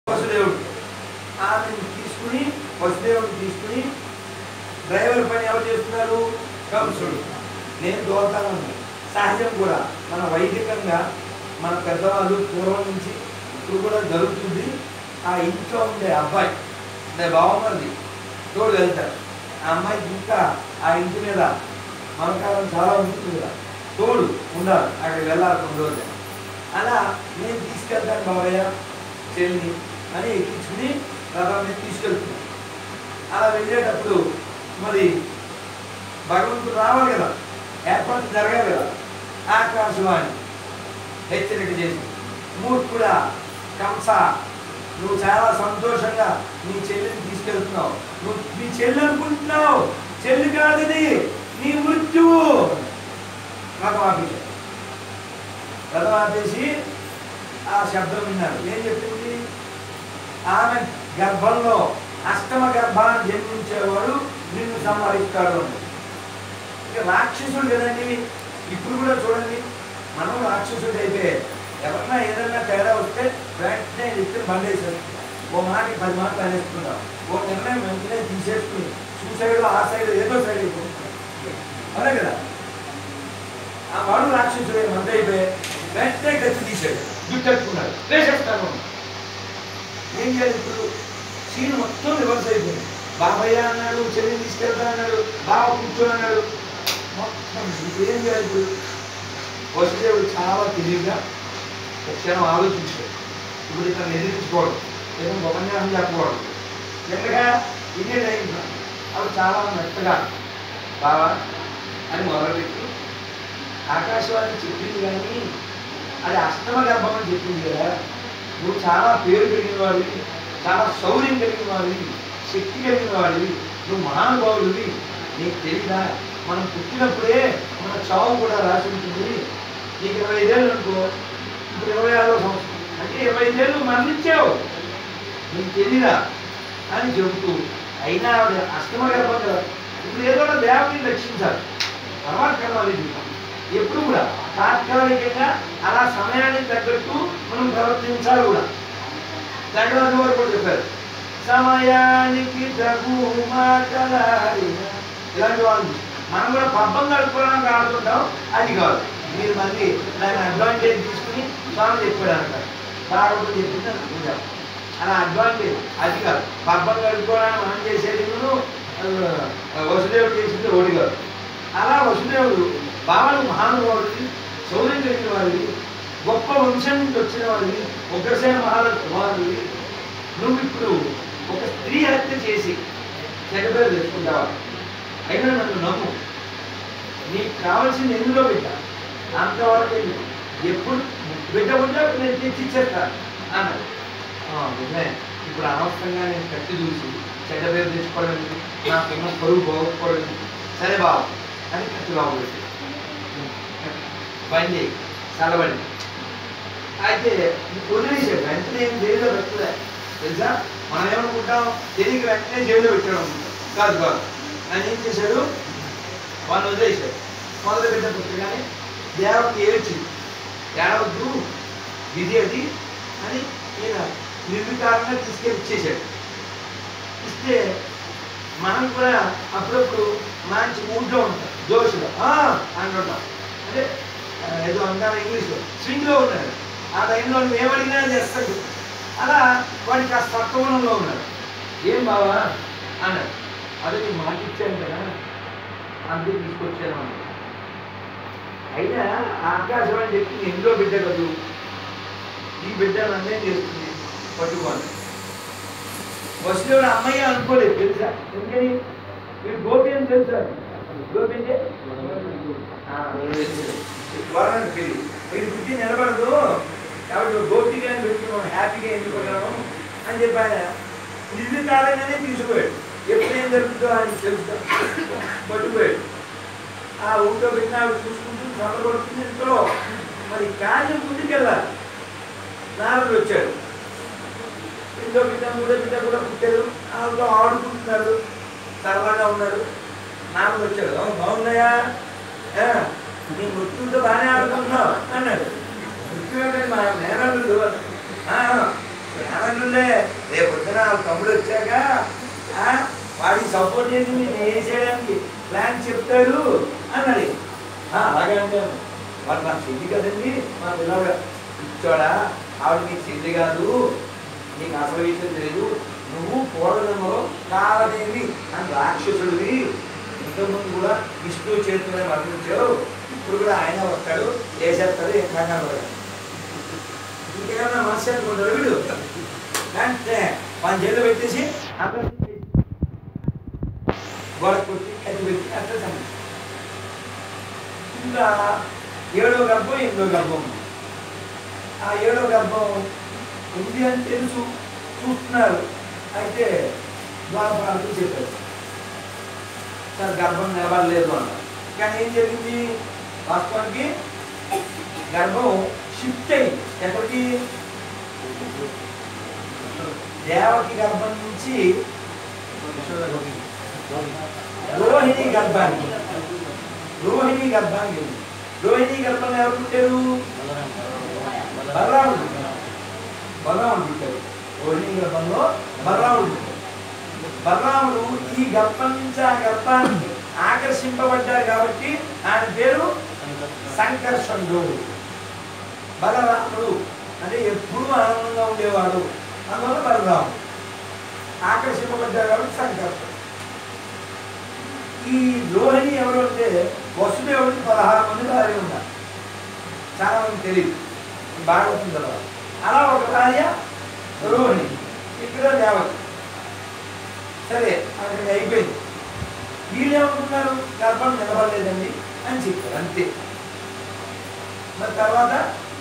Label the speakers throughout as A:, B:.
A: వసుదేవుడు ఆమెను తీసుకుని వసుదేవుడిని తీసుకుని డ్రైవర్ పని ఎవరు చేస్తున్నారు కంసుడు నేను దోతాను సహజం కూడా మన వైదికంగా మన పెద్దవాళ్ళు పూర్వం నుంచి ఇప్పుడు కూడా జరుగుతుంది ఆ ఇంట్లో ఉండే అబ్బాయి అంటే బావమరిది తోడు వెళ్తారు ఆ అమ్మాయికి ఇంకా ఆ ఇంటి మీద మమకారం చాలా ఉంటుంది కదా తోడు ఉండాలి అక్కడికి వెళ్ళాలి కొన్ని రోజులు అలా నేను తీసుకెళ్తాను బాబయ్య చెల్లిని అని ఎక్కించుకుని రథం మీద తీసుకెళ్తున్నాను అలా వెళ్ళేటప్పుడు మరి భగవంతుడు రావాలి కదా ఏర్పాటు జరగాలి కదా ఆకాశవాణి హెచ్చరిక చేసి మూర్ఖుడా కంస నువ్వు చాలా సంతోషంగా నీ చెల్లిని తీసుకెళ్తున్నావు నువ్వు నీ చెల్లి అనుకుంటున్నావు చెల్లి కాదు ఇది నీ మృత్యువు రథం ఆపేశాడు రథం ఆపేసి ఆ శబ్దం విన్నారు ఏం చెప్పింది ఆమె గర్భంలో అష్టమ గర్భాన్ని జన్మించేవాడు నిన్ను సంహరిస్తాడు అని ఇక రాక్షసుడు కదండి ఇప్పుడు కూడా చూడండి మనం రాక్షసుడు అయితే ఎవరన్నా ఏదైనా తేడా వస్తే వెంటనే ఇద్దరు బండేసారు ఓ మాట పది మాటలు అనేసుకుంటాం ఓ నిర్ణయం వెంటనే తీసేసుకుని సూసైడ్ ఆ సైడ్ ఏదో సైడ్ అయిపోతుంది అదే కదా ఆ వాడు రాక్షసుడు మంద అయిపోయి వెంటనే గచ్చి తీసాడు జుట్టెట్టుకున్నాడు వేసేస్తాను ఏం చేయాలి ఇప్పుడు సీన్ మొత్తం రివర్స్ అయిపోయింది బాబయ్య అన్నాడు చెల్లి తీసుకెళ్తా అన్నాడు బావ కూర్చొని అన్నాడు మొత్తం ఇప్పుడు ఏం చేయాలి ఇప్పుడు వసుదేవుడు చాలా తెలివిగా ఒక క్షణం ఆలోచించాడు ఇప్పుడు ఇతను ఎదిరించుకోవడం ఏదో ఉపన్యాసం చెప్పకూడదు ఎందుగా ఇదే టైం అవి చాలా మెత్తగా బావా అని మొదలుపెట్టి ఆకాశవాణి చెప్పింది కానీ అది అష్టమ గర్భం అని చెప్పింది కదా నువ్వు చాలా పేరు కలిగిన వాడివి చాలా శౌర్యం కలిగిన వాడివి శక్తి కలిగిన వాడివి నువ్వు మహానుభావుడివి నీకు తెలీదా మనం పుట్టినప్పుడే మన చావు కూడా రాసి ఉంటుంది నీకు ఇరవై ఐదేళ్ళు అనుకో ఇప్పుడు ఇరవై ఆరో సంవత్సరం అంటే ఇరవై ఐదేళ్ళు మరణించావు నీకు తెలీదా అని చెబుతూ అయినా ఆవిడ అష్టమ గర్భం కదా ఇప్పుడు ఏదో ఒక దేవతని రక్షించాలి తర్వాత కర్మాలు ఇది ఎప్పుడు కూడా తాత్కాలికంగా అలా సమయానికి తగ్గట్టు మనం ప్రవర్తించాలి కూడా దండవాది వారు కూడా చెప్పారు సమయానికి తగు మాటలాడిన ఇలాంటి వాళ్ళు మనం కూడా పబ్బం గడుపుకోవడానికి ఆడుతుంటాం అది కాదు మీరు మళ్ళీ దాన్ని అడ్వాంటేజ్ తీసుకుని స్వామి చెప్పాడు అంటారు తాగడం చెప్పింది అనుకుంటాం అలా అడ్వాంటేజ్ అది కాదు పబ్బం గడుపుకోవడానికి మనం చేసేది నువ్వు, ఆ, వసుదేవుడు చేసింది ఓడి కాదు అలా వసుదేవుడు బావను మహానుభావుడివి శౌర్యం కలిగిన వాడివి గొప్ప వంశం నుంచి వచ్చిన వాడివి ఉగ్రసేన మహారాజు కుమారుడివి నువ్వు ఇప్పుడు ఒక స్త్రీ హత్య చేసి చెడ్డపేరు తెచ్చుకుంటావా అయినా నన్ను నమ్ము నీకు కావాల్సింది ఎందులో బిడ్డ అంతవరకు వెళ్ళు. ఎప్పుడు బిడ్డ ఉంటే అప్పుడు నేను తెచ్చి ఇచ్చేస్తాను అన్నాడు "ఆ, నిజమే ఇప్పుడు అనవసరంగా నేను కత్తి చూసి చెడ్డ పేరు తెచ్చుకోవడం ఎందుకు? నాకున్న పరువు పోగొట్టుకోవడం ఎందుకు? సరే బాబు అని కత్తి బాబు పెట్టి బండి చల్లబండి అయితే వదిలేసాడు వెంటనే ఏం జైల్లో పెట్టలే తెలుసా మనం ఏమనుకుంటాం తెలియక వెంటనే జైల్లో పెట్టాడు అనుకుంటాం కాదు కాదు ఆయన ఏం చేశాడు వాళ్ళు వదిలేశాడు మొదలు పెట్టిన పుస్తకాన్ని దేవకి ఏడ్చింది ఏడవద్దు విధి అది అని ఈయన నిర్వికారంగా తీసుకెళ్ళి ఇచ్చేశాడు ఇస్తే మనం కూడా అప్పుడప్పుడు మంచి మూడ్లో ఉంటాం జోష్లో అంటుంటాం అంటే ఆ, ఏదో అంటారు ఇంగ్లీష్లో స్వింగ్లో ఉన్నాడు ఆ టైంలో నువ్వు ఏమడిగినా చేస్తాడు అలా వాడికి కాస్త తత్వగుణంలో ఉన్నాడు ఏం బావా అన్నాడు అదే నీకు మాట ఇచ్చాను కదా అందుకే తీసుకొచ్చాను అన్నాడు అయినా ఆకాశవాణి చెప్పింది ఎందులో బిడ్డ కదూ ఈ బిడ్డ నన్నేం చేస్తుంది పట్టుకోవాలి వసుదేవుడు అమ్మయ్య అనుకోలేదు తెలుసా ఎందుకని వీడు గోపి అని తెలుసా గోపి అంటే ఆ, వీడు తెలుసు. వరణ పెళ్ళి వీడు పుట్టి నిలబడదు కాబట్టి గోపిగా అని పెట్టుకున్నాం హ్యాపీగా ఎందుకున్నాము అని చెప్పి ఆయన నిర్వికారంగానే తీసుకుపోయాడు ఎప్పుడు ఏం జరుగుతుందో ఆయన తెలుసు పట్టుకుపోయాడు ఆ ఊళ్ళో పెట్టిన ఆవిడ చూసుకుంటూ చదవబడుతుంది ఇంట్లో మరి కార్యం ముందుకెళ్ళాలి నారదుడు వచ్చాడు రెండో బిడ్డ మూడో బిడ్డ కూడా పుట్టారు వాళ్ళతో ఆడుకుంటున్నాడు సరదాగా ఉన్నాడు నారదుడు వచ్చాడు "అవును, బాగున్నాయా "ఆ, నీ మృత్యుతో బాగానే ఆడుకుంటున్నావు అన్నాడు మృత్యు ఏంటంటే మా నేరడు ఏమనుండే రేపు పొద్దున వాళ్ళ తమ్ముడు వచ్చాక ఆ, వాడికి సపోర్ట్ చేసి నేను ఏం చేయడానికి ప్లాన్ చెప్తాడు అన్నాడు ఆ, అలాగే అంటాను వాడు నా చెల్లి కదండి మా పిల్లవాడు ఇచ్చాడా ఆవిడ నీకు చెల్లి కాదు నీకు అసలు విషయం తెలియదు నువ్వు పూర్వజన్మలో కాలదేవి అని రాక్షసుడివి ఇంతకుముందు కూడా విష్ణు చేతులే మరణించావు ఇప్పుడు కూడా ఆయన వస్తాడు చేసేస్తాడు ఏం కంగారు పడదు. ఇంకేమన్నా మనసు అనుకుంటాడు వీడు అంటే మన చేతిలో పెట్టేసి అక్కడ గోడ కొట్టి కట్టి పెట్టి అట్లా సమస్య ఇంకా ఏడో గర్భం ఎనిమిదో గర్భం ఉంది. ఆ ఏడో గర్భం ఉంది అని తెలుసు చూస్తున్నారు అయితే ద్వారపాలకు చెప్పారు సార్ గర్భం నిలబడలేదు అన్నారు కానీ ఏం జరిగింది వాస్తవానికి గర్భం షిఫ్ట్ అయింది ఎక్కడికి దేవకి గర్భం నుంచి రోహిణి గర్భానికి రోహిణి గర్భానికి వెళ్ళింది. రోహిణి గర్భంలో ఎవరు పుట్టారు బలరాముడు బలరాముడు పుట్టారు రోహిణి గర్భంలో బలరాముడు పుట్టారు బలరాముడు ఈ గర్భం నుంచి ఆ గర్భానికి ఆకర్షింపబడ్డారు కాబట్టి ఆయన పేరు సంకర్షణుడు బలరాముడు అంటే ఎప్పుడూ ఆనందంగా ఉండేవాడు అందువల్ల బలరాముడు ఆకర్షింపబడ్డారు కాబట్టి సంకర్షణుడు ఈ రోహిణి ఎవరు అంటే వసుదేవుడికి పదహారు మంది భార్య ఉన్నారు చాలా మంది తెలియదు భాగవతం తర్వాత అలా ఒక భార్య రోహిణి ఇక్కడ దేవత సరే అక్కడికి అయిపోయింది వీళ్ళు ఏమనుకున్నారు గర్భం నిలబడలేదండి అని చెప్పారు అంతే మరి తర్వాత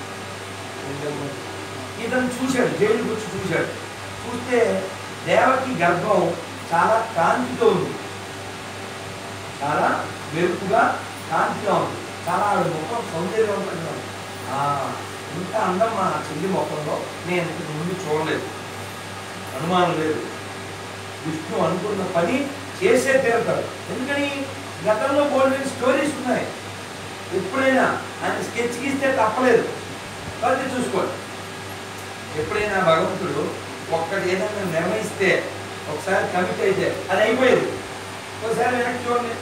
A: ఇతను చూశాడు జైలు వచ్చి చూశాడు చూస్తే దేవకి గర్భం చాలా కాంతితో ఉంది చాలా మెరుపుగా కాంతిగా ఉంది చాలా ఆవిడ ముఖం సౌందర్యవంతంగా ఉంది ఆ, ఇంత అందం మా చెల్లి ముఖంలో నేను ఇంతకు ముందు చూడలేదు అనుమానం లేదు విష్ణు అనుకున్న పని చేసే తీరుతాడు ఎందుకని గతంలో గోల్డెన్ స్టోరీస్ ఉన్నాయి ఎప్పుడైనా ఆయన స్కెచ్ గీస్తే తప్పలేదు కాబట్టి చూసుకోండి ఎప్పుడైనా భగవంతుడు ఒక్కటి ఏదైనా నిర్ణయిస్తే ఒకసారి కమిట్ అయితే అది అయిపోయేది ఒకసారి వెనక్కి చూడండి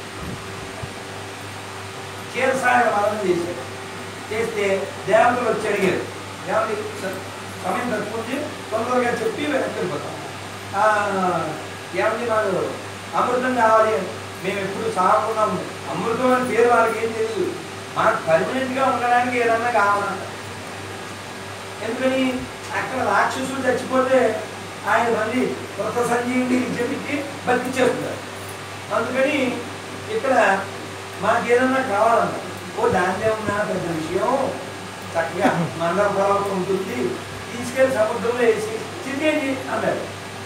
A: క్షీరసాగర మరణం చేశాడు చేస్తే దేవతలు వచ్చి అడిగారు ఏమండి స- సమయం తక్కువ తొందరగా చెప్పి వెనక్కి వెళ్ళిపోతాం ఆ, ఏమండి మాకు అమృతం కావాలి అని మేము ఎప్పుడు సాగకుండా ఉంది అమృతం అని పేరు వాళ్ళకి ఏం తెలియదు మనకు పర్మనెంట్గా ఉండడానికి ఏదన్నా కావాలంట ఎందుకని అక్కడ రాక్షసుడు చచ్చిపోతే ఆయన మళ్ళీ కొత్త సంజీవిని చెప్పి బతికిచ్చేస్తున్నారు అందుకని ఇక్కడ మాకు ఏదన్నా కావాలన్న ఓ దాన్నే ఉన్నా పెద్ద విషయం చక్కగా మండల పర్వతం ఉంటుంది తీసుకెళ్లి సముద్రంలో వేసి చిరిగేది అన్నారు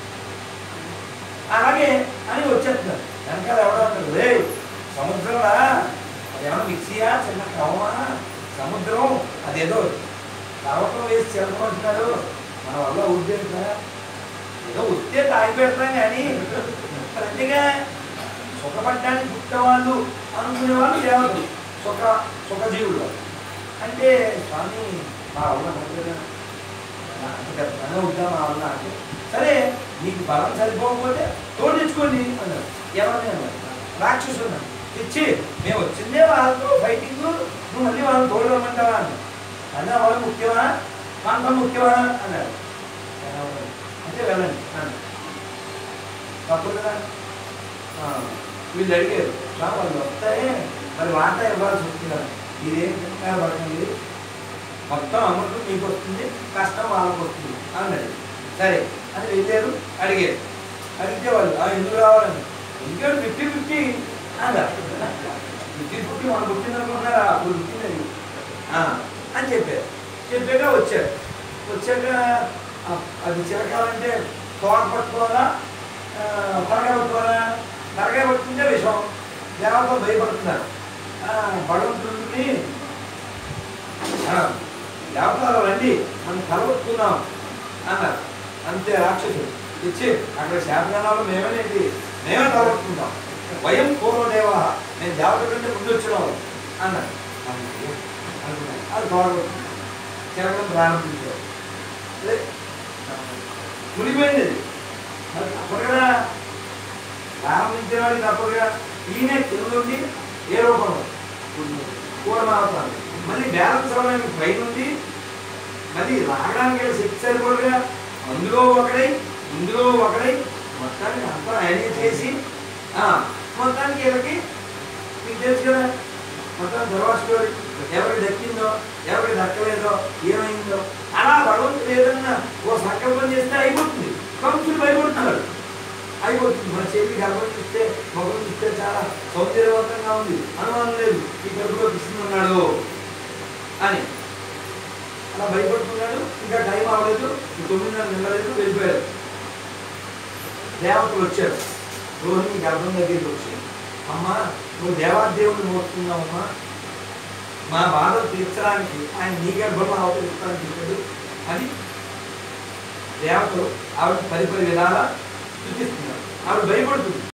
A: అలాగే అని వచ్చేస్తున్నారు వెనకాల ఎవడో అంటారు రే సముద్రంలా అదేమన్నా మిక్సీయా చిన్న కవమా సముద్రం అదేదో పర్వతం వేసి చెలపమంటున్నాడు మన వల్ల ఉద్దేశం ఏదో ఉత్తే తాగిపెడతాం కానీ ప్రతిగా సుఖపడ్డానికి పుట్టేవాళ్ళు అనుకునే వాళ్ళు దేవతలు సుఖ సుఖజీవులు అంటే స్వామి మా వల్ల పడుతుందా నాకు పెద్ద పని అవుద్దా మా వల్ల అంటే సరే నీకు బలం సరిపోకపోతే తోడు తెచ్చుకోండి అన్నారు ఎవరిని అన్నారు రాక్షసుడు అన్నారు. తెచ్చి మేము వచ్చిందే వాళ్ళతో ఫైటింగ్ నువ్వు మళ్ళీ వాళ్ళని తోడు రమ్మంటావా అన్నారు అన్న వాళ్ళు ముఖ్యమా మనతో ముఖ్యమా అన్నారు అంటే వెళ్ళండి అన్నారు తప్పు కదా ఆ, వీళ్ళు అడిగారు "రా, వాళ్ళు వస్తాయే మరి వాటా ఇవ్వాల్సి వస్తుంది కదా మీరేం కంగారు పడకండి మొత్తం అమౌంట్ మీకు వస్తుంది కష్టం వాళ్ళకి వస్తుంది అన్నది సరే అని వెళ్ళారు అడిగారు అడిగితే వాళ్ళు "ఆ, ఎందుకు రావాలని ఎందుకంటే ఫిఫ్టీ ఫిఫ్టీ అన్నారు ఫిఫ్టీ ఫిఫ్టీ మనకు వచ్చింది అనుకుంటున్నారా అప్పుడు వచ్చింది ఆ, అని చెప్పారు చెప్పాక వచ్చారు వచ్చాక ఆ, అది చిరకాలంటే తోట పట్టుకోవాలా ఆ, తలకాయ పట్టుకోవాలా తలకాయ పట్టుకుంటే విషం దేవతలు భయపడుతున్నారు ఆ, భగవంతుడిని ఆ, దేవతలు రండి మనం కలవట్టుకున్నాం అన్నారు అంతే రాక్షసుడు ఇచ్చి అక్కడ శాపగణాలు మేమేనేది మేమే కలవట్టుకుంటాం భయం పూర్వదేవ నేను దేవత కంటే ముందు వచ్చినాం అన్నారు అనుకున్నాను. అది తోడగొట్టింది తిరగడం ప్రారంభించారు అదే మునిగిపోయింది అది మరి తప్పదు కదా ప్రారంభించిన వాడికి తప్పదు కదా ఈయన కింద నుండి ఏ రూపంలో కూడమావుతారు మళ్ళీ బ్యాలెన్స్ అవ్వడానికి పైన ఉంది మళ్ళీ రావడానికి వీళ్ళ శక్తి సరిపోదుగా అందులో ఒకడై ఇందులో ఒకడై మొత్తానికి అంతా ఆయన చేసి ఆ, మొత్తానికి వీళ్ళకి మీకు తెలుసు కదా మొత్తం తర్వాత స్టోరీ ఎవరికి దక్కిందో ఎవరికి దక్కలేదో ఏమైందో అలా భగవంతుడు ఏదన్నా ఓ సంకల్పం చేస్తే అయిపోతుంది కంసులు భయపడుతున్నాడు అయిపోతుంది మన చెల్లి గర్భం చూస్తే మొగం చూస్తే చాలా సౌందర్యవంతంగా ఉంది అనుమానం లేదు ఈ గర్భంలో కృష్ణుడు ఉన్నాడు అని అలా భయపడుతున్నాడు ఇంకా టైం అవ్వలేదు ఈ తొమ్మిదిన్నర నిండలేదు వెళ్ళిపోయారు దేవతలు వచ్చారు రోహిణి గర్భం దగ్గరికి వచ్చి అమ్మా నువ్వు దేవాదేవుని మోస్తున్నావమ్మా మా బాధలు తీర్చడానికి ఆయన నీ గర్భంలో అవతరిస్తానని చెప్పాడు అని దేవతలు ఆవిడ పది పది విధాలా సూచిస్తున్నారు ఆవిడ భయపడుతుంది